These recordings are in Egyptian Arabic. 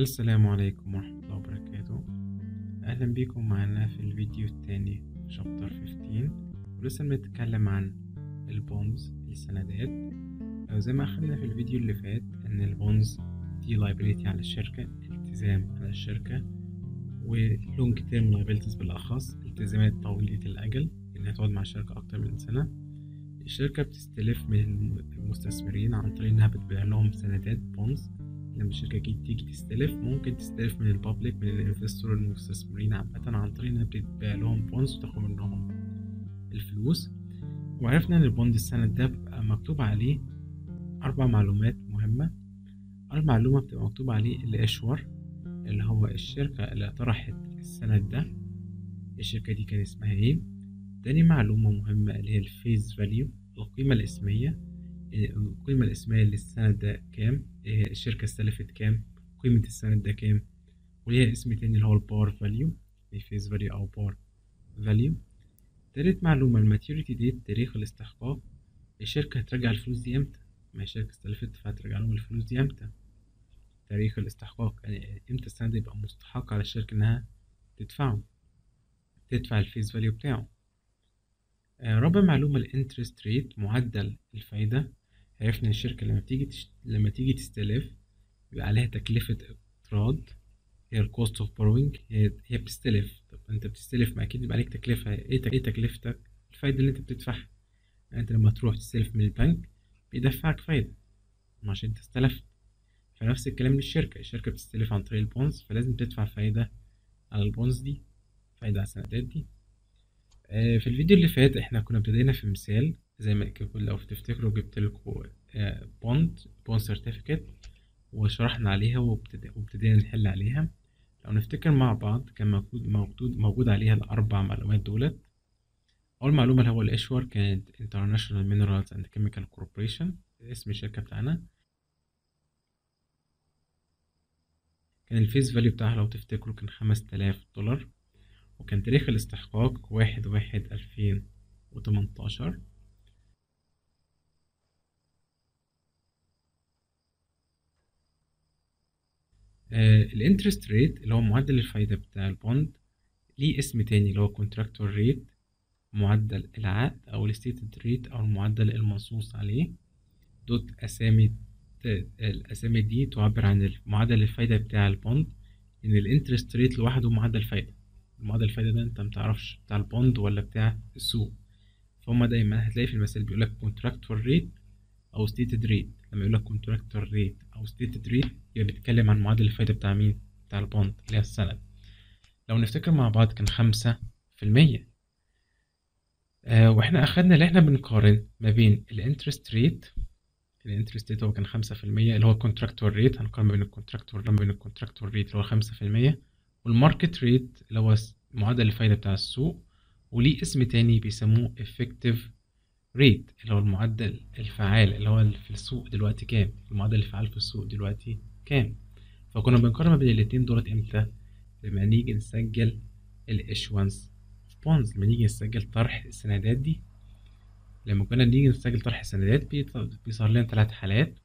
السلام عليكم ورحمة الله وبركاته أهلا بكم معنا في الفيديو الثاني في شابتر 15 ولسه بنتكلم عن البونز السندات أو زي ما أخدنا في الفيديو اللي فات إن البونز دي liability على الشركة التزام على الشركة ولونج تيرم liabilities بالأخص التزامات طويلة الأجل إنها تقعد مع الشركة أكتر من سنة الشركة بتستلف من المستثمرين عن طريق إنها بتبيع لهم سندات بونز لما الشركة تيجي تستلف ممكن تستلف من البابليك من الانفستور المستثمرين عامة عن طريق إنها بتبيع لهم بونز وتاخد منهم الفلوس وعرفنا إن البوند السند ده بيبقى مكتوب عليه أربع معلومات مهمة أول معلومة بتبقى مكتوب عليه الإشور اللي هو الشركة اللي طرحت السند ده الشركة دي كان اسمها ايه تاني معلومة مهمة اللي هي الفيز فاليو القيمة الاسمية القيمة الاسمية للسند ده كام الشركة استلفت كام قيمة السند ده كام وليها اسم تاني اللي هو البار فاليو الفيز فاليو أو بار فاليو تالت معلومة الماتيوريتي ديت تاريخ الاستحقاق الشركة هترجع الفلوس دي امتى ما هي الشركة استلفت فهترجع لهم الفلوس دي امتى تاريخ الاستحقاق يعني امتى السند يبقى مستحق على الشركة انها تدفعه تدفع الفيز فاليو بتاعه آه رابع معلومة الانترست ريت معدل الفايدة عرفنا الشركة لما تيجي تشت... لما تيجي تستلف بيبقى عليها تكلفة اقتراض هي الكوست اوف بوروينج هي هي بتستلف طب انت بتستلف ما اكيد بيبقى عليك تكلفة ايه تك... ايه تكلفتك الفايدة اللي انت بتدفعها يعني انت لما تروح تستلف من البنك بيدفعك فايدة عشان انت استلفت فنفس الكلام للشركة الشركة بتستلف عن طريق البونز فلازم تدفع فايدة على البونز دي فايدة على السندات دي آه في الفيديو اللي فات احنا كنا ابتدينا في مثال زي ما لو تفتكروا جبت لكم بوند بوند سيرتيفيكت وشرحنا عليها وابتدينا نحل عليها لو نفتكر مع بعض كان موجود موجود موجود عليها الاربع معلومات دولت اول معلومه اللي هو الاشور كانت International Minerals and Chemical Corporation اسم الشركه بتاعنا كان الفيس فاليو بتاعها لو تفتكروا كان خمس تلاف دولار وكان تاريخ الاستحقاق واحد واحد ألفين وتمنتاشر الانترست ريت اللي هو معدل الفايدة بتاع البوند ليه اسم تاني اللي هو كونتراكتور ريت معدل العقد أو الستيتد ريت أو المعدل المنصوص عليه دوت أسامي الأسامي دي تعبر عن معدل الفايدة بتاع البوند إن الانترست ريت لوحده معدل فايدة معدل الفايدة ده أنت متعرفش بتاع البوند ولا بتاع السوق فهم دايما هتلاقي في المثال بيقولك كونتراكتور ريت أو ستيتد ريت لما يقولك كونتراكتور ريت أو ستيتد ريت يبقى بيتكلم عن معدل الفايدة بتاع مين؟ بتاع البوند اللي هي السند لو نفتكر مع بعض كان خمسة في المية آه واحنا أخدنا اللي احنا بنقارن ما بين الانترست ريت الانترست ريت هو كان خمسة في المية اللي هو الكونتراكتور ريت هنقارن ما بين الكونتراكتور ما بين الكونتراكتور ريت اللي هو خمسة في المية والماركت ريت اللي هو معدل الفايدة بتاع السوق وليه اسم تاني بيسموه effective ريت اللي هو المعدل الفعال اللي هو في السوق دلوقتي كام المعدل الفعال في السوق دلوقتي كام فكنا بنقارن ما بين الاتنين دولت امتى لما نيجي نسجل الاشوانس بونز لما نيجي نسجل طرح السندات دي لما كنا نيجي نسجل طرح السندات بيظهر لنا ثلاث حالات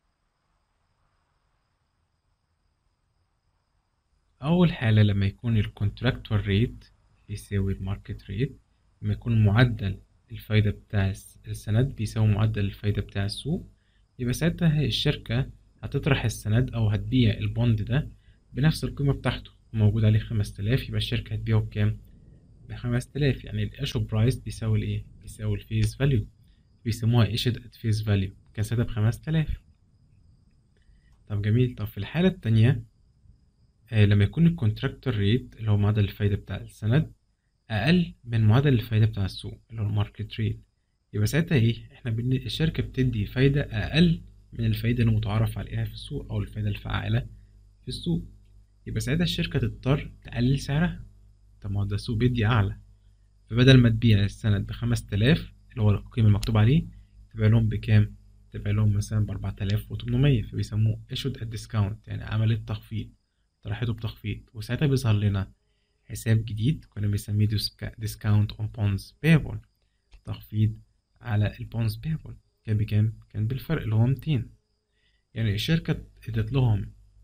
أول حالة لما يكون الكونتراكتور ريت يساوي الماركت ريت لما يكون معدل الفايدة بتاع السند بيساوي معدل الفايدة بتاع السوق يبقى ساعتها الشركة هتطرح السند أو هتبيع البوند ده بنفس القيمة بتاعته موجود عليه خمس تلاف يبقى الشركة هتبيعه بكام؟ بخمس تلاف يعني الإيشو برايس بيساوي الإيه؟ بيساوي الفيز فاليو بيسموها إيشد أت فيز فاليو كان ساعتها بخمس تلاف طب جميل طب في الحالة التانية آه لما يكون الكونتراكتور ريت اللي هو معدل الفايدة بتاع السند أقل من معدل الفايدة بتاع السوق اللي هو الماركت ريت يبقى ساعتها إيه؟ إحنا بن... الشركة بتدي فايدة أقل من الفايدة المتعارف عليها في السوق أو الفايدة الفعالة في السوق يبقى ساعتها الشركة تضطر تقلل سعرها طب ما هو ده السوق بيدي أعلى فبدل ما تبيع السند بخمس تلاف اللي هو القيمة المكتوب عليه تبيع لهم بكام؟ تبيع لهم مثلا بأربعة آلاف وتمنمية فبيسموه issued at discount يعني عملت تخفيض طرحته بتخفيض وساعتها بيظهر لنا حساب جديد كنا بنسميه discount on bonds payable تخفيض على البونز payable كان بكام؟ كان بالفرق اللي هو 200 يعني الشركة ادت لهم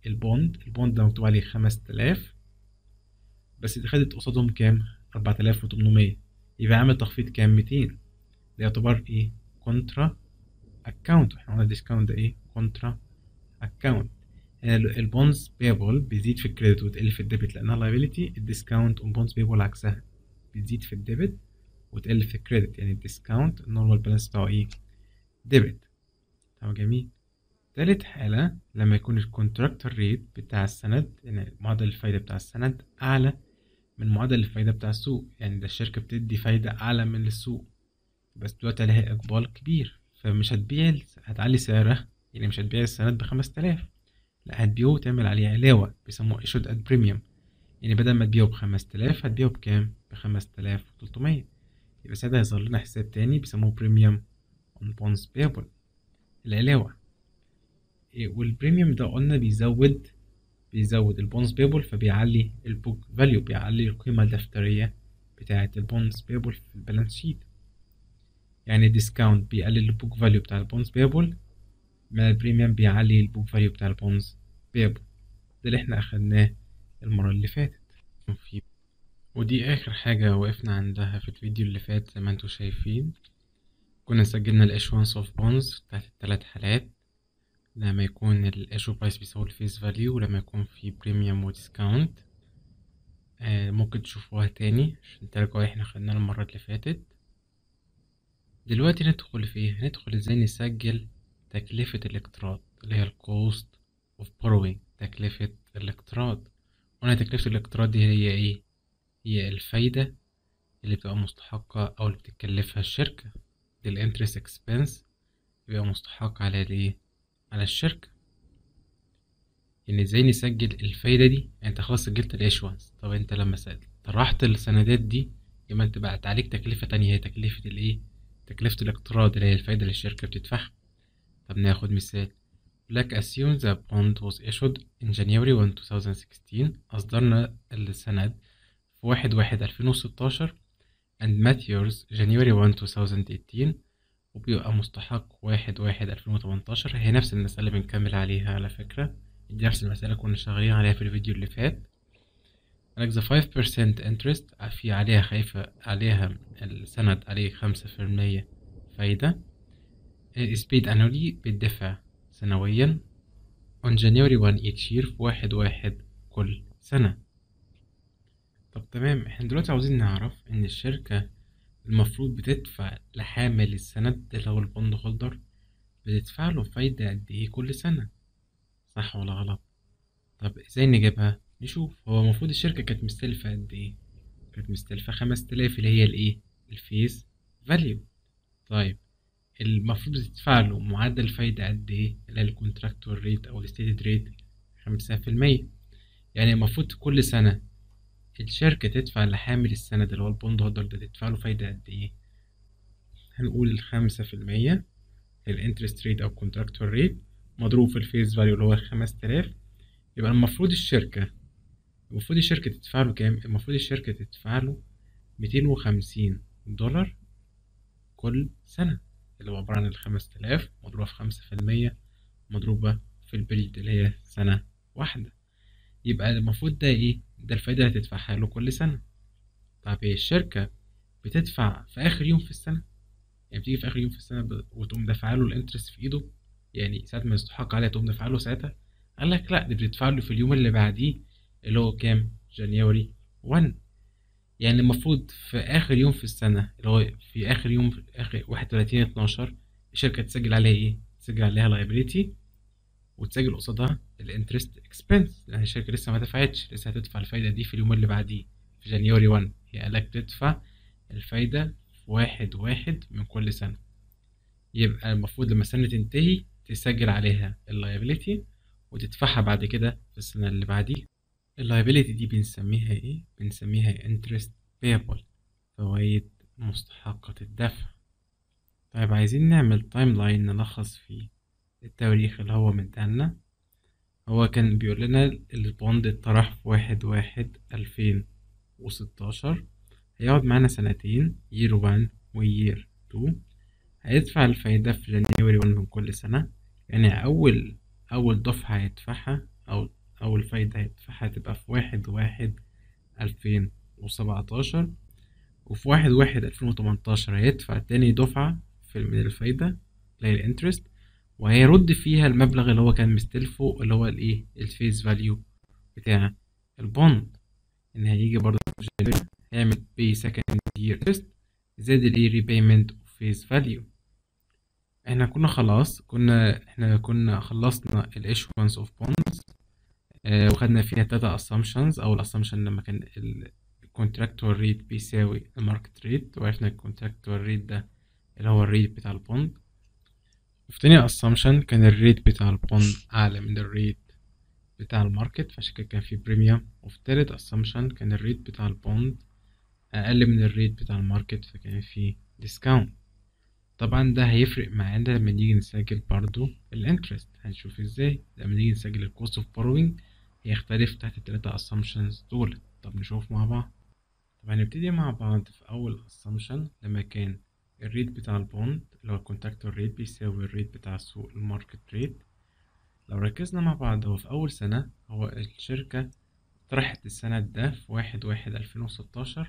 البوند البوند ده مكتوب عليه خمس تلاف بس دي خدت قصادهم كام أربعة آلاف وتمنمية يبقى عامل تخفيض كام ميتين ده يعتبر ايه كونترا اكونت احنا قلنا ديسكاونت ده ايه كونترا اكونت هنا البونز بيبل بيزيد في الكريدت وتقل في الديبت لانها لايبيليتي الديسكاونت اون بونز بيبل عكسها بتزيد في الديبت وتقل في الكريدت يعني الديسكاونت النورمال بالانس بتاعه ايه ديبت تمام جميل تالت حالة لما يكون الكونتراكتور ريت بتاع السند يعني معدل الفايدة بتاع السند أعلى من معدل الفايدة بتاع السوق يعني ده الشركة بتدي فايدة أعلى من السوق بس دلوقتي عليها إقبال كبير فمش هتبيع هتعلي سعرها يعني مش هتبيع السند بخمس تلاف لا هتبيعه وتعمل عليه علاوة بيسموه issued at premium يعني بدل ما تبيعه بخمس تلاف هتبيعه بكام؟ بخمس تلاف وتلتمية يبقى ساعتها هيظهر لنا حساب تاني بيسموه premium on bonds payable العلاوة والبريميوم ده قلنا بيزود بيزود البونز بيبل فبيعلي البوك فاليو بيعلي القيمة الدفترية بتاعة البونز بيبل في البالانس شيت يعني الديسكاونت بيقلل البوك فاليو بتاع البونز بيبل ما البريميوم بيعلي البوك فاليو بتاع البونز بيبل ده اللي احنا اخدناه المرة اللي فاتت ودي اخر حاجة وقفنا عندها في الفيديو اللي فات زي ما انتوا شايفين كنا سجلنا الاشوانس اوف بونز بتاعت التلات حالات لما يكون الايشو برايس بيساوي الفيس فاليو ولما يكون في بريميوم وديسكاونت آه ممكن تشوفوها تاني عشان ترجعوا احنا خدناها المرة اللي فاتت دلوقتي ندخل في ايه هندخل ازاي نسجل تكلفة الاقتراض اللي هي الكوست اوف borrowing تكلفة الاقتراض قلنا تكلفة الاقتراض دي هي ايه هي الفايدة اللي بتبقى مستحقة او اللي بتكلفها الشركة دي الانترست اكسبنس بيبقى مستحق على الايه على الشركة يعني ازاي نسجل الفايدة دي يعني انت خلاص سجلت الايشوانس طب انت لما طرحت السندات دي يبقى انت بقت عليك تكلفة تانية هي تكلفة الايه تكلفة الاقتراض اللي هي الفايدة اللي الشركة بتدفعها طب ناخد مثال لك assume the bond was issued in January 1 2016 أصدرنا السند في واحد واحد ألفين وستاشر and matures January 1 2018 وبيبقى مستحق واحد واحد ألفين وتمنتاشر هي نفس المسألة بنكمل عليها على فكرة دي نفس المسألة كنا شغالين عليها في الفيديو اللي فات لك the 5% interest في عليها خايفة عليها السند عليه خمسة في المية فايدة is paid annually بيدفع سنويا on January 1 each year في واحد واحد كل سنة طب تمام احنا دلوقتي عاوزين نعرف ان الشركة المفروض بتدفع لحامل السند اللي هو البوند هولدر بتدفع له فايدة قد ايه كل سنة صح ولا غلط طب ازاي نجيبها نشوف هو المفروض الشركة كانت مستلفة قد ايه كانت مستلفة خمس تلاف اللي هي الايه الفيس فاليو طيب المفروض تدفع له معدل فايدة قد ايه اللي هي الكونتراكتور ريت او الستيتد ريت خمسة في المية يعني المفروض كل سنة الشركة تدفع لحامل السند اللي هو البوند هولدر ده تدفع له فايدة قد ايه هنقول خمسة في المية الانترست ريت او كونتراكتور ريت مضروب في الفيس فاليو اللي هو خمس تلاف يبقى المفروض الشركة المفروض الشركة تدفع له كام المفروض الشركة تدفع له ميتين وخمسين دولار كل سنة اللي هو عبارة عن الخمس تلاف مضروبة في خمسة في المية مضروبة في البريد اللي هي سنة واحدة يبقى المفروض ده ايه ده الفايدة اللي هتدفعها له كل سنة طب هي الشركة بتدفع في آخر يوم في السنة يعني بتيجي في آخر يوم في السنة وتقوم دافعة له الانترست في إيده يعني ساعة ما يستحق عليها تقوم دافعة له ساعتها قال لك لأ دي بتدفع له في اليوم اللي بعديه اللي هو كام جانيوري 1 يعني المفروض في آخر يوم في السنة اللي هو في آخر يوم في آخر واحد وتلاتين اتناشر الشركة تسجل عليها إيه؟ تسجل عليها liability وتسجل قصادها الانترست اكسبنس لان الشركه لسه ما دفعتش لسه هتدفع الفايده دي في اليوم اللي بعديه في جانيوري 1 هي قالك تدفع الفايده في واحد واحد من كل سنه يبقى المفروض لما السنه تنتهي تسجل عليها اللايبيليتي وتدفعها بعد كده في السنه اللي بعديها اللايبيليتي دي بنسميها ايه بنسميها انترست بيبل فوائد مستحقة الدفع طيب عايزين نعمل تايم لاين نلخص فيه التواريخ اللي هو مدينا هو كان بيقول لنا البوند اتطرح في واحد واحد ألفين وستاشر هيقعد معانا سنتين يير وان ويير تو هيدفع الفايدة في جانيوري وان من كل سنة يعني أول أول دفعة هيدفعها أو أو الفايدة هيدفعها تبقى في واحد واحد ألفين وسبعتاشر وفي واحد واحد ألفين وتمنتاشر هيدفع تاني دفعة في من الفايدة اللي هي الانترست وهيرد فيها المبلغ اللي هو كان مستلفه اللي هو الايه الفيس فاليو بتاع البوند ان هيجي برضه هيعمل بي سكند يير انترست زائد الايه ريبيمنت اوف فيس فاليو احنا كنا خلاص كنا احنا كنا خلصنا الايشوانس اوف بوندز وخدنا فيها تلاتة assumptions اول assumption لما كان الكونتراكتوال ريت بيساوي الماركت ريت وعرفنا الكونتراكتوال ريت ده اللي هو الريت بتاع البوند وفي تاني assumption كان الريت بتاع البوند أعلى من الريت بتاع الماركت فعشان كده كان في بريميوم وفي تالت assumption كان الريت بتاع البوند أقل من الريت بتاع الماركت فكان في ديسكاونت طبعا ده هيفرق معانا لما نيجي نسجل برضو الانترست هنشوف ازاي لما نيجي نسجل الكوست اوف بوروينج هيختلف تحت التلاتة assumptions دول طب نشوف مع بعض طب هنبتدي مع بعض في أول assumption لما كان الريت بتاع البوند اللي هو الكونتاكتور ريت بيساوي الريت بتاع السوق الماركت ريت لو ركزنا مع بعض هو في أول سنة هو الشركة طرحت السند ده في واحد واحد ألفين وستاشر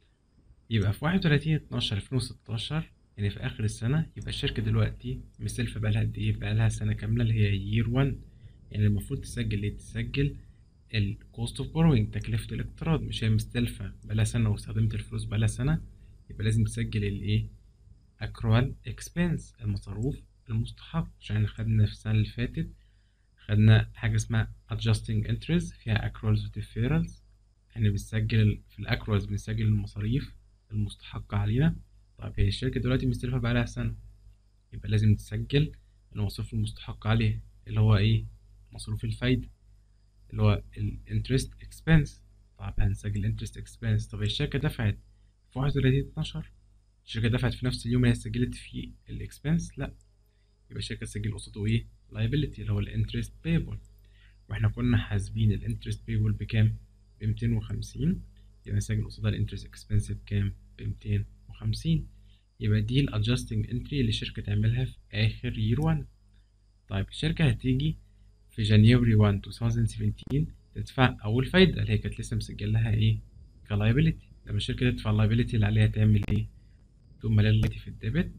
يبقى في واحد وتلاتين اتناشر ألفين وستاشر يعني في آخر السنة يبقى الشركة دلوقتي مستلفة بقالها قد إيه بقالها سنة كاملة اللي هي يير وان يعني المفروض تسجل إيه تسجل الكوست اوف بوروينج تكلفة الاقتراض مش هي مستلفة بقالها سنة واستخدمت الفلوس بقالها سنة يبقى لازم تسجل الإيه accrual expense المصروف المستحق عشان احنا خدنا في السنة اللي فاتت خدنا حاجة اسمها adjusting interest فيها accruals و deferrals يعني بنسجل في الأكروالز بنسجل المصاريف المستحقة علينا طيب هي الشركة دلوقتي مستلفة بقالها سنة يبقى لازم تسجل المصروف المستحق عليه اللي هو ايه مصروف الفايدة اللي هو ال interest expense طب هنسجل interest expense طب هي الشركة دفعت في واحد وتلاتين اتناشر الشركة دفعت في نفس اليوم اللي هي سجلت فيه الاكسبنس لا يبقى الشركة تسجل قصاده ايه liability اللي هو الانترست payable واحنا كنا حاسبين الانترست payable بكام بميتين وخمسين يبقى نسجل قصادها الانترست اكسبنس بكام بميتين وخمسين يبقى دي الادجستنج انتري اللي الشركة تعملها في آخر يير 1 طيب الشركة هتيجي في جانيوري 1 2017 تدفع أول فايدة اللي هي كانت لسه مسجلها إيه كلايبيليتي لما الشركة تدفع اللايبيليتي اللي عليها تعمل إيه تقوم مالية اللايبيليتي في الديبت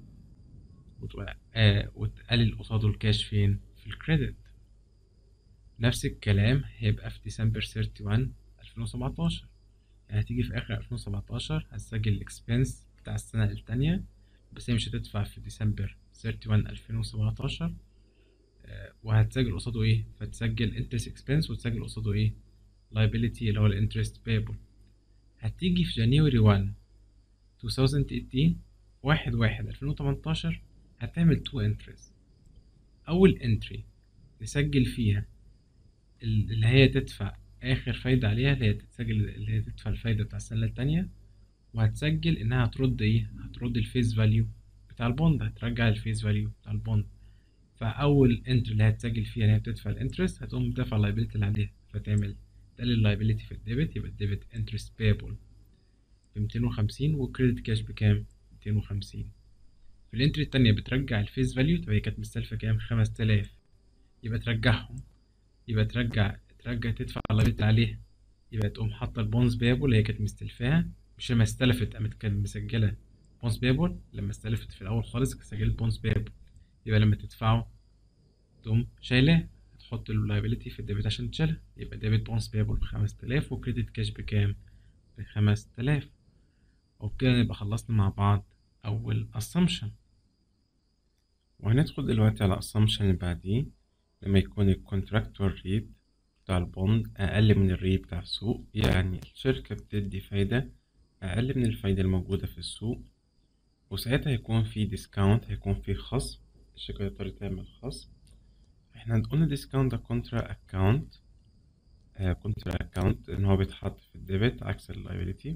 آه وتقلل قصاده الكاش فين في الكريدت نفس الكلام هيبقى في ديسمبر 31 2017 يعني هتيجي في آخر 2017 هتسجل الإكسبنس بتاع السنة التانية بس هي مش هتدفع في ديسمبر 31 2017 آه وهتسجل قصاده ايه فتسجل interest expense وتسجل قصاده ايه liability اللي هو ال interest payable هتيجي في جانيوري 1 2018 واحد واحد 2018 هتعمل two entries أول entry تسجل فيها اللي هي تدفع آخر فايدة عليها اللي هي تسجل اللي هي تدفع الفايدة بتاع السنة التانية وهتسجل انها هترد ايه هترد الفيس فاليو بتاع البوند هترجع الفيس فاليو بتاع البوند فاول انتر اللي هتسجل فيها ان هي بتدفع الانترست هتقوم تدفع اللايبيلتي اللي عليها فتعمل تقلل اللايبيلتي في الديبت يبقى الديبت انترست بيبل بميتين وخمسين وكريدت كاش بكام ميتين وخمسين في الانتري التانية بترجع الفيس فاليو طب هي كانت مستلفة كام خمس تلاف يبقى ترجعهم يبقى ترجع ترجع تدفع اللايبيلتي عليها يبقى تقوم حاطة البونز بيبل اللي هي كانت مستلفاها مش لما استلفت قامت كانت مسجلة بونس بيبل لما استلفت في الأول خالص سجلت بونس بيبل يبقى لما تدفعه تقوم شايلاه تحط اللايبيلتي في الديبت عشان تشيلها يبقى ديبت بونس بيبل بخمس تلاف وكريدت كاش بكام بخمس تلاف وبكده نبقى خلصنا مع بعض أول assumption وهندخل دلوقتي على assumption اللي بعديه لما يكون الكونتراكتور ريت بتاع البوند أقل من الريت بتاع السوق يعني الشركة بتدي فايدة أقل من الفايدة الموجودة في السوق وساعتها هيكون في ديسكاونت هيكون في خصم الشركة تقدر تعمل خصم احنا قلنا ديسكاونت ده كونترا اكاونت كونترا اكاونت ان هو بيتحط في الديبت عكس اللايبيليتي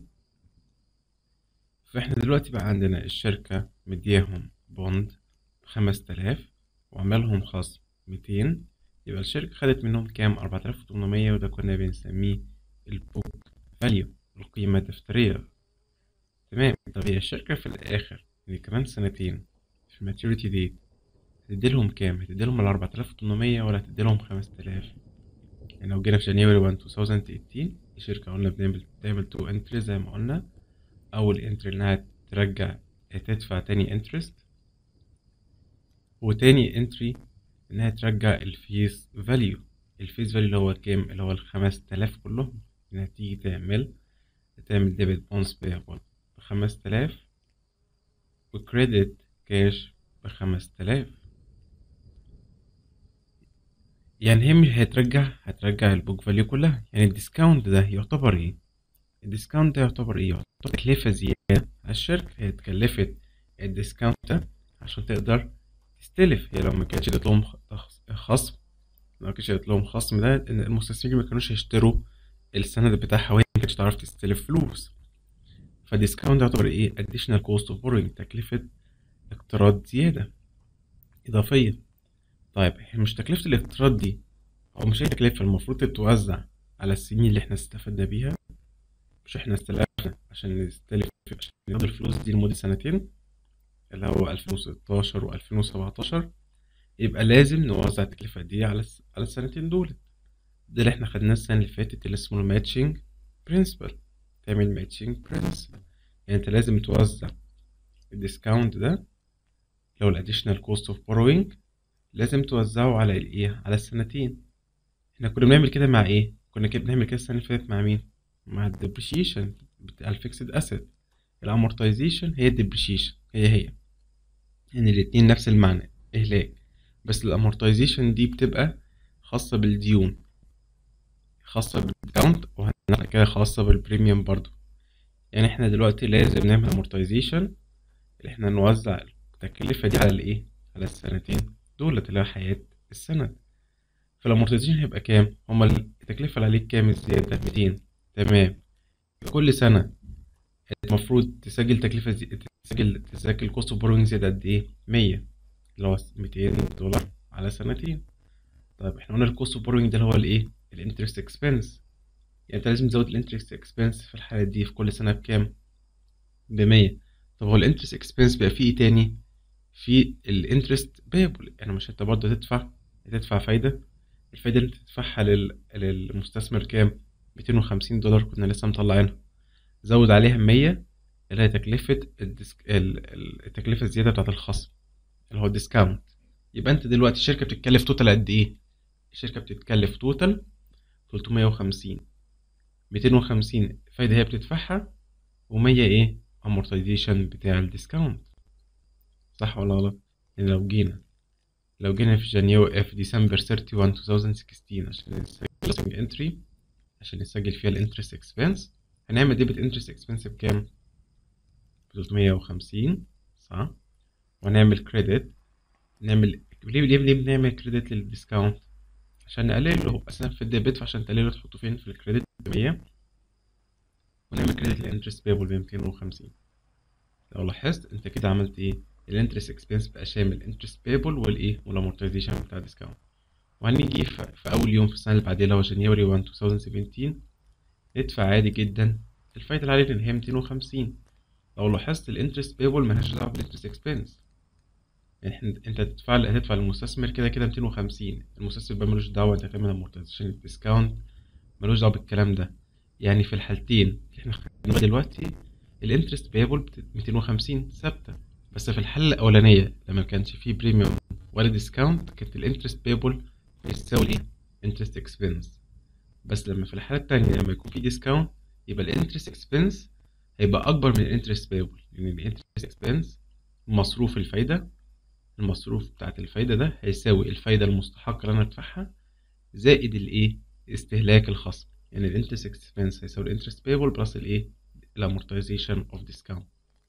فاحنا دلوقتي بقى عندنا الشركة مدياهم بوند بخمس تلاف وعملهم خصم ميتين يبقى الشركة خدت منهم كام أربعة آلاف وتمنمية وده كنا بنسميه البوك فاليو القيمة الدفترية تمام طب هي الشركة في الآخر اللي كمان سنتين في الماتيوريتي ديت هتديلهم كام؟ هتديلهم الأربعة آلاف وتمنمية ولا هتديلهم خمس تلاف؟ يعني لو جينا في جانيوري 1 2018 الشركة قلنا بنعمل تعمل تو انتري زي ما قلنا أول انتري إنها ترجع تدفع تاني انترست وتاني انتري إنها ترجع الفيس فاليو الفيس فاليو اللي هو كام اللي هو الخمس تلاف كلهم إنها تيجي تعمل تعمل ديبت بونس بيبل بخمس تلاف وكريدت كاش بخمس تلاف يعني هي مش هترجع هترجع البوك فاليو كلها يعني الديسكاونت ده يعتبر ايه الديسكاونت ده يعتبر ايه يعتبر تكلفة زيادة على الشركة هي اتكلفت الديسكاونت ده عشان تقدر تستلف هي لو ما كانتش ادت لهم خصم لو ما كانتش ادت لهم خصم ده ان المستثمرين ما كانوش هيشتروا السند بتاعها وهي ما كانتش تعرف تستلف فلوس فالديسكاونت يعتبر ايه additional cost of borrowing تكلفة اقتراض زيادة إضافية طيب احنا مش تكلفة الاقتراض دي أو مش هي تكلفة المفروض تتوزع على السنين اللي احنا استفدنا بيها مش احنا استلفنا عشان نستلف عشان ناخد الفلوس دي لمدة سنتين اللي هو ألفين وستاشر وألفين وسبعتاشر يبقى لازم نوزع التكلفة دي على على السنتين دول ده اللي احنا خدناه السنة اللي فاتت اللي اسمه الماتشنج برنسبل تعمل ماتشنج برنسبل يعني انت لازم توزع الديسكاونت ده لو الاديشنال كوست اوف بوروينج لازم توزعه على الايه على السنتين احنا كنا بنعمل كده مع ايه كنا كده بنعمل كده السنه اللي فاتت مع مين مع الديبريشيشن بتاع الفيكسد اسيت الامورتايزيشن هي الديبريشيشن هي هي يعني الاتنين نفس المعنى اهلاك بس الامورتايزيشن دي بتبقى خاصه بالديون خاصه بالديسكاونت وهنعمل كده خاصه بالبريميوم برضو يعني احنا دلوقتي لازم نعمل امورتايزيشن اللي احنا نوزع التكلفه دي على الايه على السنتين دولت اللي هي حياة السند فالامورتيزيشن هيبقى كام هما التكلفة اللي عليك كام الزيادة ميتين تمام كل سنة المفروض تسجل تكلفة زي... تسجل تسجل كوست اوف بوروينج زيادة قد ايه مية اللي هو ميتين دولار على سنتين طيب احنا قلنا الكوست اوف بوروينج ده اللي هو الايه الانترست اكسبنس يعني انت لازم تزود الانترست اكسبنس في الحالة دي في كل سنة بكام بمية طب هو الانترست اكسبنس بقى فيه ايه تاني في الانترست بيبل يعني مش انت برضه هتدفع هتدفع فايدة الفايدة اللي انت تدفعها لل... للمستثمر كام ميتين وخمسين دولار كنا لسه مطلعينها زود عليها مية اللي هي تكلفة الديسك... التكلفة الزيادة بتاعة الخصم اللي هو الديسكاونت يبقى انت دلوقتي الشركة بتتكلف توتال قد ايه الشركة بتتكلف توتال تلتمية وخمسين ميتين وخمسين فايدة هي بتدفعها ومية ايه امورتايزيشن بتاع الديسكاونت صح ولا غلط يعني لو جينا لو جينا في جانيو في ديسمبر 31 2016 عشان نسجل انتري عشان نسجل فيها الانترست اكسبنس هنعمل ديبت انترست اكسبنس بكام ب 350 صح ونعمل كريدت نعمل ليه ليه ليه بنعمل كريدت للديسكاونت عشان نقلله هو اصلا في الديبت فعشان تقلله تحطه فين في الكريدت ب 100 ونعمل كريدت للانترست بيبل ب 250 لو لاحظت انت كده عملت ايه الانترست اكسبنس بقى شامل انترست بيبل والايه والامورتايزيشن بتاع الديسكاونت وهنيجي في اول يوم في السنه اللي بعديها اللي هو جانيوري 1 2017 ندفع عادي جدا الفايده اللي علينا ان هي 250 لو لاحظت الانترست بيبل ملهاش دعوه بالانترست اكسبنس يعني انت هتدفع هتدفع للمستثمر كده كده 250 المستثمر بقى ملوش دعوه انت هتعمل امورتايزيشن الديسكاونت ملوش دعوه بالكلام ده يعني في الحالتين اللي احنا خدناها دلوقتي الانترست بيبل 250 ثابته بس في الحالة الأولانية لما كانش فيه بريميوم ولا ديسكاونت كانت الانترست بيبل بيساوي ايه؟ انترست اكسبنس بس لما في الحالة التانية لما يكون فيه ديسكاونت يبقى الانترست اكسبنس هيبقى أكبر من الانترست بيبل لأن الانترست اكسبنس مصروف الفايدة المصروف بتاعت الفايدة ده هيساوي الفايدة المستحقة اللي أنا أدفعها زائد الإيه؟ استهلاك الخصم يعني الانترست اكسبنس هيساوي الانترست بيبل بلس الإيه؟ الامورتايزيشن اوف ديسكاونت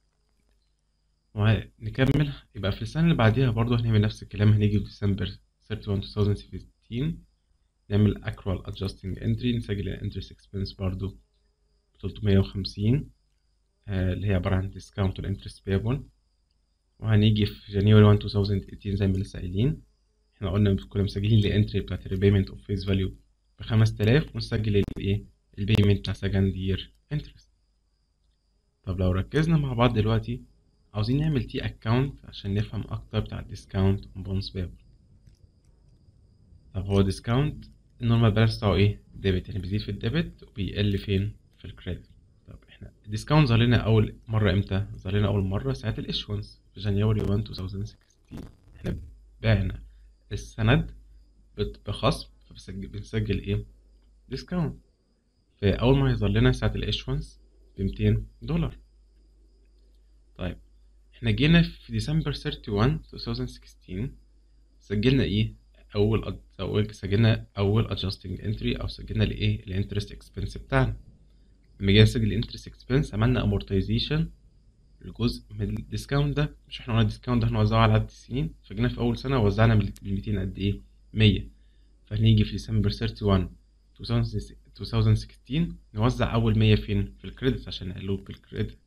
ونكمل يبقى في السنة اللي بعديها برضو هنعمل نفس الكلام هنيجي في ديسمبر 31 2017 نعمل actual adjusting entry نسجل ال interest expense برضو ب 350 آه اللي هي عبارة عن discount وال interest payable وهنيجي في جانيوري 1 2018 زي ما لسه قايلين احنا قلنا كنا مسجلين الانتري بتاعت الريبيمنت اوف فيس فاليو ب 5000 ونسجل الايه البيمنت بتاع سكند يير انترست طب لو ركزنا مع بعض دلوقتي عاوزين نعمل تي اكونت عشان نفهم اكتر بتاع الديسكاونت بونس بيبل طب هو ديسكاونت النورمال بالانس بتاعه ايه ديبت يعني بيزيد في الديبت وبيقل فين في الكريدت طب احنا الديسكاونت ظهر لنا اول مره امتى ظهر لنا اول مره ساعه الايشونس في جانيوري 1 2016 احنا بعنا السند بت- بخصم فبنسجل ايه ديسكاونت فاول ما يظهر لنا ساعه الايشونس ب 200 دولار طيب احنا جينا في ديسمبر 31 2016 سجلنا ايه اول أد- اول سجلنا اول adjusting entry او سجلنا الايه الانترست اكسبنس بتاعنا لما جينا نسجل الانترست اكسبنس عملنا amortization لجزء من الديسكاونت ده مش احنا قلنا الديسكاونت ده هنوزعه على عدد السنين فجينا في اول سنه وزعنا من ال 200 قد ايه 100 فهنيجي في ديسمبر 31 2016 نوزع اول 100 فين في الكريدت عشان نقلوه بالكريدت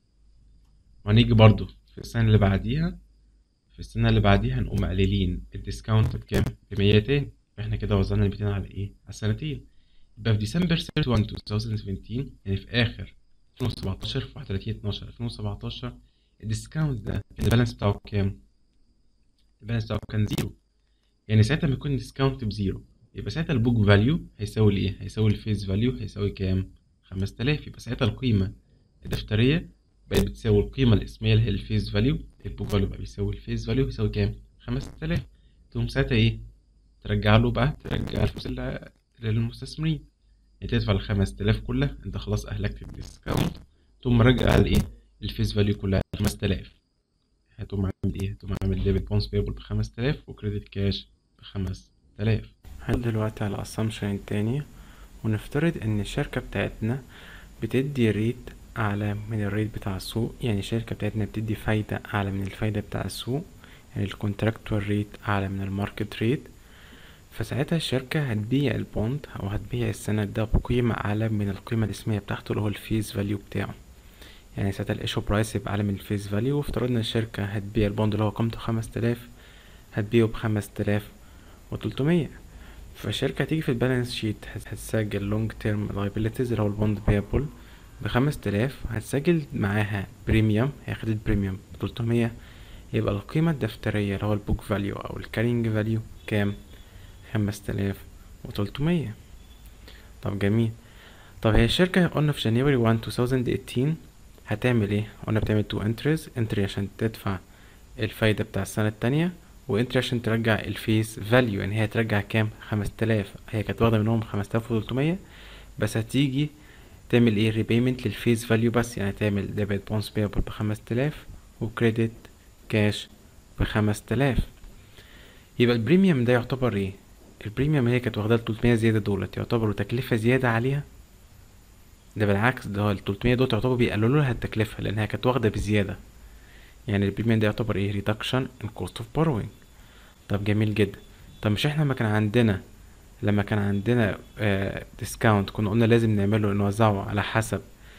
وهنيجي برضو في السنه اللي بعديها في السنة اللي بعديها نقوم مقللين الديسكاونت بكام؟ بمية تاني فاحنا كده وزعنا الميتين على ايه؟ على السنتين يبقى في ديسمبر 31 2017 يعني في آخر 2017 في 31 12 2017 الديسكاونت ده البالانس بتاعه كام؟ البالانس بتاعه كان زيرو يعني ساعتها لما يكون الديسكاونت بزيرو يبقى ساعتها البوك فاليو هيساوي الايه؟ هيساوي الفيس فاليو هيساوي كام؟ 5000 يبقى ساعتها القيمة الدفترية بقت بتساوي القيمة الاسمية اللي هي الفيس فاليو البوك فاليو بقى بيساوي الفيس فاليو بيساوي كام؟ 5000 تقوم ساعتها ايه؟ ترجع له بقى ترجع الفلوس اللي- للمستثمرين يعني تدفع ال 5000 كلها انت خلاص اهلكت الديسكاونت تقوم مرجع الايه؟ الفيس فاليو كلها 5000 هتقوم عامل ايه؟ هتقوم عامل ديبت بونس بيبل ب 5000 وكريدت كاش ب 5000 هل دلوقتي على assumption تاني ونفترض ان الشركة بتاعتنا بتدي ريت اعلى من الريت بتاع السوق يعني الشركة بتاعتنا بتدي فايدة اعلى من الفايدة بتاع السوق يعني الكونتراكتوال ريت اعلى من الماركت ريت فساعتها الشركة هتبيع البوند او هتبيع السند ده بقيمة اعلى من القيمة الاسمية بتاعته اللي هو الفيس فاليو بتاعه يعني ساعتها الايشو برايس يبقى اعلى من الفيس فاليو وافترضنا الشركة هتبيع البوند اللي هو قيمته خمس تلاف هتبيعه بخمس تلاف وتلتمية فالشركة هتيجي في البالانس شيت هتسجل لونج تيرم liabilities اللي هو البوند بيبل بخمس تلاف هتسجل معاها بريميوم هي خدت بريميوم بتلتمية يبقى القيمة الدفترية اللي هو البوك فاليو أو الكارينج فاليو كام؟ خمس تلاف وتلتمية طب جميل طب هي الشركة قلنا في جانيوري 1 2018 هتعمل ايه؟ قلنا بتعمل تو انتريز انتري عشان تدفع الفايدة بتاع السنة التانية وانتري عشان ترجع الفيس فاليو يعني هي هترجع كام؟ خمس تلاف هي كانت واخدة منهم خمس تلاف وتلتمية بس هتيجي تعمل ايه ريبيمنت للفيس فاليو بس يعني تعمل ديبت بونس بيبل بخمس تلاف وكريدت كاش بخمس تلاف يبقى البريميوم ده يعتبر ايه البريميوم هي كانت واخداه التلتمية زيادة دولت يعتبروا تكلفة زيادة عليها ده بالعكس ده هو التلتمية دول يعتبروا بيقللوا لها التكلفة لأنها كانت واخدة بزيادة يعني البريميوم ده يعتبر ايه reduction in cost of borrowing طب جميل جدا طب مش احنا لما كان عندنا لما كان عندنا ديسكاونت كنا قلنا لازم نعمله نوزعه على حسب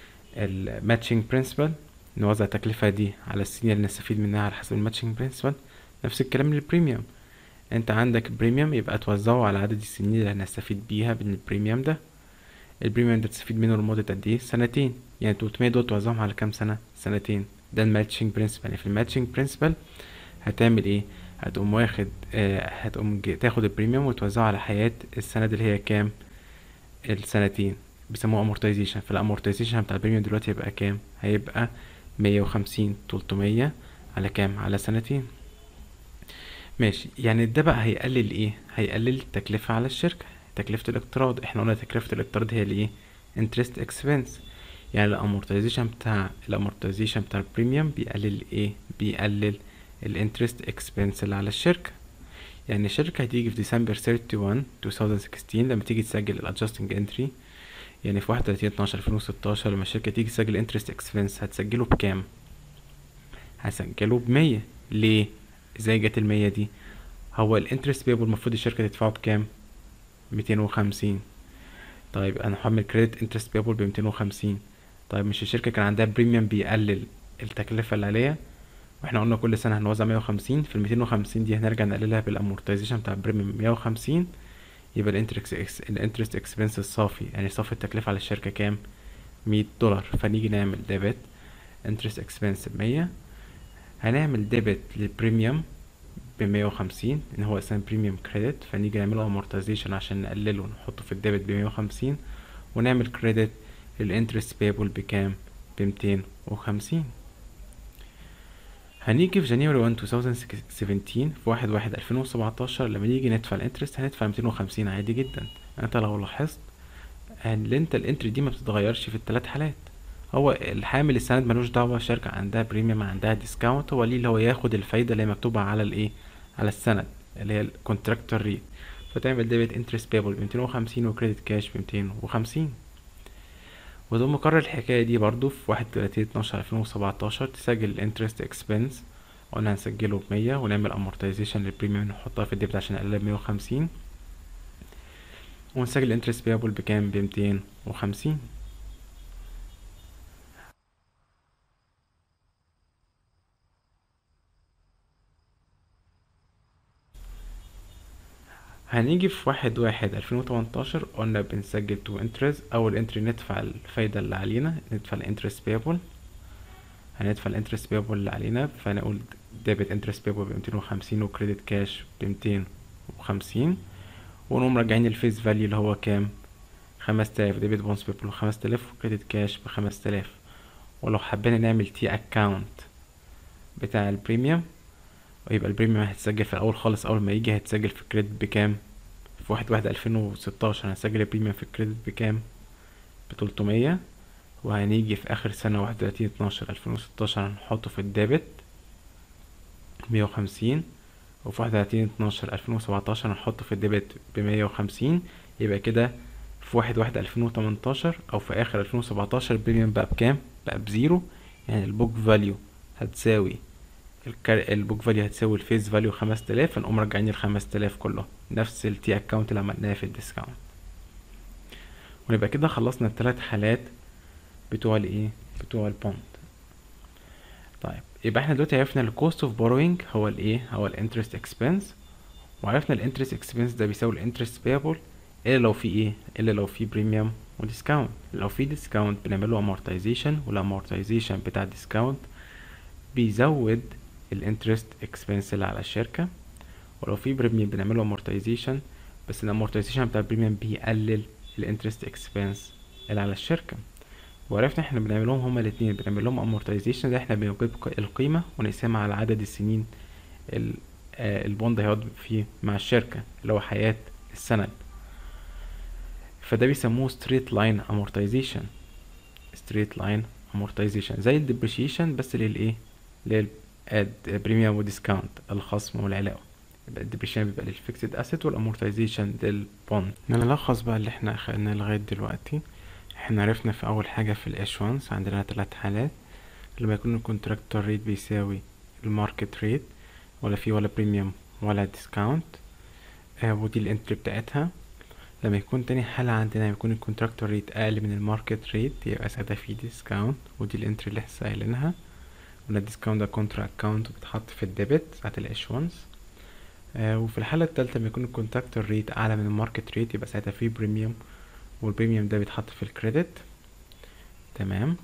الماتشنج برنسبل نوزع التكلفة دي على السنين اللي نستفيد منها على حسب الماتشنج برنسبل نفس الكلام للبريميوم انت عندك بريميوم يبقى توزعه على عدد السنين اللي هنستفيد بيها من البريميوم ده البريميوم ده تستفيد منه لمدة قد ايه سنتين يعني 300 دول توزعهم على كام سنة سنتين ده الماتشنج برنسبل يعني في الماتشنج برنسبل هتعمل ايه هتقوم واخد آه هتقوم جي- تاخد البريميوم وتوزعه على حياة السند اللي هي كام السنتين بيسموه امورتايزيشن فالامورتايزيشن بتاع البريميوم دلوقتي هيبقى كام هيبقى مية وخمسين تلتمية على كام على سنتين ماشي يعني ده بقى هيقلل ايه هيقلل التكلفة على الشركة تكلفة الاقتراض احنا قلنا تكلفة الاقتراض هي الايه interest expense يعني الامورتايزيشن بتاع الامورتايزيشن بتاع البريميوم بيقلل ايه بيقلل الانترست اكسبنس اللي على الشركة يعني الشركة هتيجي في ديسمبر 31 2016 لما تيجي تسجل الادجستنج انتري يعني في 31 12 2016 لما الشركة تيجي تسجل انترست اكسبنس هتسجله بكام هسجله بمية ليه ازاي جت المية دي هو الانترست بيبل المفروض الشركة تدفعه بكام ميتين وخمسين طيب انا هعمل كريدت انترست بيبل بميتين وخمسين طيب مش الشركة كان عندها بريميوم بيقلل التكلفة اللي عليها واحنا قلنا كل سنة هنوزع مية وخمسين في الميتين وخمسين دي هنرجع نقللها بالامورتايزيشن بتاع البريميوم مية وخمسين يبقى الانترست الانترست اكسبنس الصافي يعني صافي التكلفة على الشركة كام مية دولار فنيجي نعمل ديبت انترست اكسبنس بمية هنعمل ديبت للبريميوم بمية وخمسين ان هو اساسا بريميوم كريدت فنيجي نعمله امورتايزيشن عشان نقلله ونحطه في الديبت بمية وخمسين ونعمل كريدت للانترست بيبل بكام بمتين وخمسين هنيجي في جانيوري 1 2017 في واحد واحد ألفين وسبعتاشر لما نيجي ندفع الانترست هندفع ميتين وخمسين عادي جدا انت لو لاحظت ان انت الانتري دي ما بتتغيرش في الثلاث حالات هو الحامل السند ملوش دعوة الشركة عندها بريميوم عندها ديسكاونت هو ليه اللي هو ياخد الفايدة اللي هي مكتوبة على الايه على السند اللي هي الكونتراكتور ريت فتعمل ديبت انترست بيبل بميتين وخمسين وكريدت كاش بميتين وخمسين وتقوم مكرر الحكاية دي برضو في واحد وتلاتين اتناشر ألفين وسبعتاشر تسجل الانترست اكسبنس قلنا هنسجله بمية ونعمل امورتايزيشن للبريميوم نحطها في الديبت عشان نقللها بمية وخمسين ونسجل الانترست بيبل بكام بميتين وخمسين هنيجي في واحد واحد ألفين وتمنتاشر قلنا بنسجل تو انترست أول انتري ندفع الفايدة اللي علينا ندفع الانترست بيبل هندفع الانترست بيبل اللي علينا فنقول ديبت انترست بيبل بميتين وخمسين وكريدت كاش بميتين وخمسين ونقوم راجعين الفيس فاليو اللي هو كام خمس تلاف ديبت بونس بيبل بخمس تلاف وكريدت كاش بخمس تلاف ولو حبينا نعمل تي اكاونت بتاع البريميوم ويبقى البريميوم هيتسجل في الاول خالص اول ما يجي هيتسجل في الكريدت بكام في واحد واحد ألفين وستاشر هنسجل البريميوم في الكريدت بكام بتلتمية وهنيجي في اخر سنة واحد وتلاتين اتناشر ألفين وستاشر هنحطه في الديبت مية وخمسين وفي واحد وتلاتين اتناشر ألفين وسبعتاشر هنحطه في الديبت بمية وخمسين يبقى كده في واحد واحد ألفين وتمنتاشر أو في آخر ألفين وسبعتاشر البريميوم بقى بكام؟ بقى بزيرو يعني البوك فاليو هتساوي الكار... البوك فاليو هتساوي الفيس فاليو خمس تلاف فنقوم راجعين الخمس تلاف كلهم نفس التي اكونت اللي عملناها في الديسكاونت ونبقى كده خلصنا التلات حالات بتوع الايه بتوع البوند طيب يبقى احنا دلوقتي عرفنا الكوست اوف بوروينج هو الايه هو الانترست اكسبنس وعرفنا الانترست اكسبنس ده بيساوي الانترست بيبل الا لو في ايه الا لو في بريميوم وديسكاونت لو في ديسكاونت بنعمله امورتايزيشن والامورتايزيشن بتاع الديسكاونت بيزود الانترست اكسبنس اللي على الشركه ولو في بريميوم بنعمله امورتايزيشن بس الامورتايزيشن بتاع البريميوم بيقلل الانترست اكسبنس اللي على الشركه وعرفنا احنا بنعملهم هما الاتنين بنعمل لهم امورتايزيشن ده احنا بنجيب القيمه ونقسمها على عدد السنين ال- آه، البوند هيقعد فيه مع الشركه اللي هو حياه السند فده بيسموه ستريت لاين امورتايزيشن ستريت لاين امورتايزيشن زي الديبريشيشن بس للايه للبريميوم وديسكاونت الخصم والعلاوه يبقى الديبريشيشن بيبقى للفيكسد اسيت والامورتايزيشن للبوند نلخص بقى اللي احنا اخدناه لغايه دلوقتي احنا عرفنا في اول حاجه في الاشوانس عندنا ثلاث حالات لما يكون الكونتراكتور ريت بيساوي الماركت ريت ولا في ولا بريميوم ولا ديسكاونت آه ودي الانتري بتاعتها لما يكون تاني حالة عندنا يكون الكونتراكتور ريت أقل من الماركت ريت يبقى ساعتها في ديسكاونت ودي الانتري اللي احنا قايلينها ولا الديسكاونت ده كونترا اكاونت وبيتحط في الديبت ساعة الاشوانس آه وفي الحالة التالتة لما يكون الكونتراكتور ريت أعلى من الماركت ريت يبقى ساعتها في بريميوم والبريميوم ده بيتحط في الكريدت تمام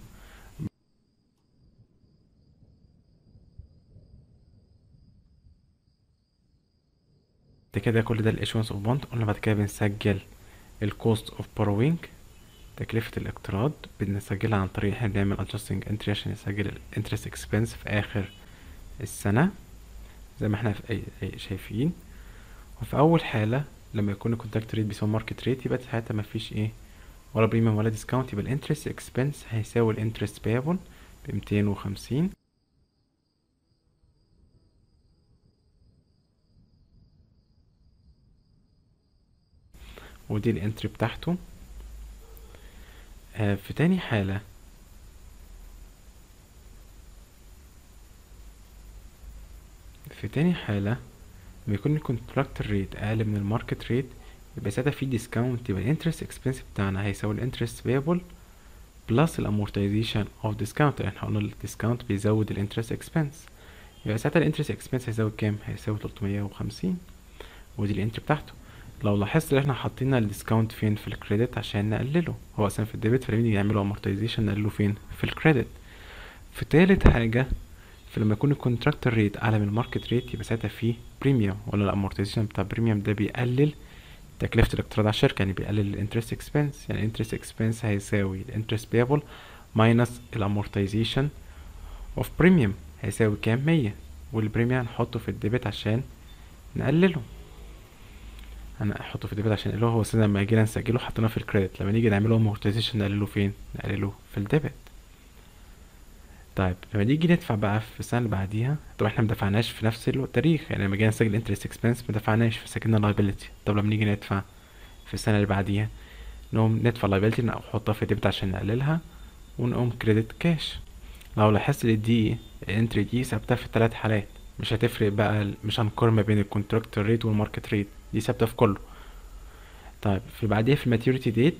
ده كده كل ده الاشوانس اوف بوند قلنا بعد كده بنسجل الكوست اوف بوروينج تكلفة الاقتراض بنسجلها عن طريق احنا بنعمل adjusting entry عشان نسجل ال interest expense في آخر السنة زي ما احنا في أي أي شايفين وفي أول حالة لما يكون الكونتاكت ريت بيساوي ماركت ريت يبقى ساعتها مفيش ايه ولا بريميوم ولا ديسكاونت يبقى ال interest expense هيساوي ال interest payable بميتين وخمسين ودي الانتري بتاعته آه في تاني حالة في تاني حالة لما يكون الكونتراكتور ريت أقل من الماركت ريت يبقى ساعتها في ديسكاونت يبقى الانترست اكسبنس بتاعنا هيساوي الانترست بيبل بلس الامورتايزيشن اوف ديسكاونت احنا قلنا الديسكاونت بيزود الانترست اكسبنس يبقى ساعتها الانترست اكسبنس هيساوي كام؟ هيساوي تلتمية وخمسين ودي الانتري بتاعته لو لاحظت ان احنا حاطين الديسكاونت فين في الكريدت عشان نقلله هو اصلا في الديبت فلما نيجي نعمله امورتايزيشن نقلله فين في الكريدت في تالت حاجة فلما يكون الكونتراكتور ريت اعلى من الماركت ريت يبقى ساعتها فيه بريميوم ولا الامورتيزيشن بتاع بريميوم ده بيقلل تكلفة الاقتراض على الشركة يعني بيقلل الانترست اكسبنس يعني الانترست اكسبنس هيساوي الانترست بيبل ماينس الامورتيزيشن اوف بريميوم هيساوي كام مية والبريميوم هنحطه في الديبت عشان نقلله انا احطه في الديبت عشان نقلله هو سنة لما جينا نسجله حطيناه في الكريدت لما نيجي نعمله امورتيزيشن نقلله فين نقلله في الديبت طيب لما نيجي ندفع بقى في السنة اللي بعديها طبعا احنا مدفعناش في نفس التاريخ يعني لما جينا نسجل انترست اكسبنس مدفعناش فسجلنا liability طب لما نيجي ندفع في السنة اللي بعديها نقوم ندفع liability نحطها في الديبت عشان نقللها ونقوم كريدت كاش لو لاحظت دي الانتري دي ثابتة في التلات حالات مش هتفرق بقى مش هنقارن ما بين الكونتراكتور ريت والماركت ريت دي ثابتة في كله طيب في بعديها في الماتيوريتي ديت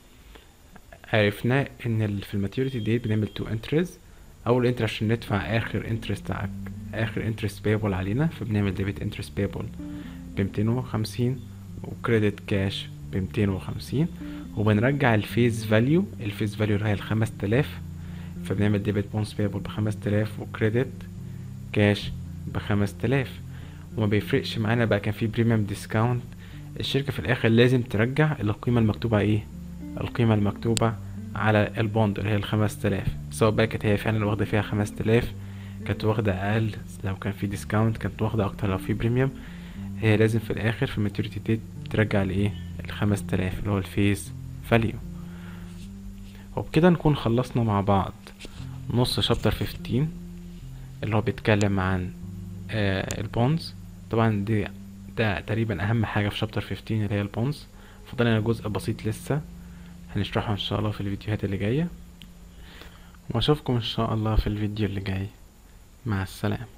عرفنا ان ال- في الماتيوريتي ديت بنعمل تو انترست اول انترست عشان ندفع اخر انترست اخر انترست بيبل علينا فبنعمل ديبت انترست بيبل بميتين وخمسين وكريدت كاش بميتين وخمسين وبنرجع الفيز فاليو الفيز فاليو اللي هي الخمس تلاف فبنعمل ديبت بونس بيبل بخمس تلاف وكريدت كاش بخمس تلاف وما بيفرقش معانا بقى كان في بريميوم ديسكاونت الشركة في الآخر لازم ترجع القيمة المكتوبة ايه القيمة المكتوبة على البوند اللي هي الخمس تلاف سواء بقى كانت هي فعلا واخدة فيها خمس تلاف كانت واخدة أقل لو كان في ديسكاونت كانت واخدة أكتر لو في بريميوم هي لازم في الآخر في الماتيوريتي ديت ترجع الإيه الخمس تلاف اللي هو الفيس فاليو وبكده نكون خلصنا مع بعض نص شابتر 15 اللي هو بيتكلم عن آه البونز طبعا دي ده تقريبا أهم حاجة في شابتر 15 اللي هي البونز فاضل لنا جزء بسيط لسه هنشرحه ان شاء الله في الفيديوهات اللي جاية واشوفكم ان شاء الله في الفيديو اللي جاي مع السلامة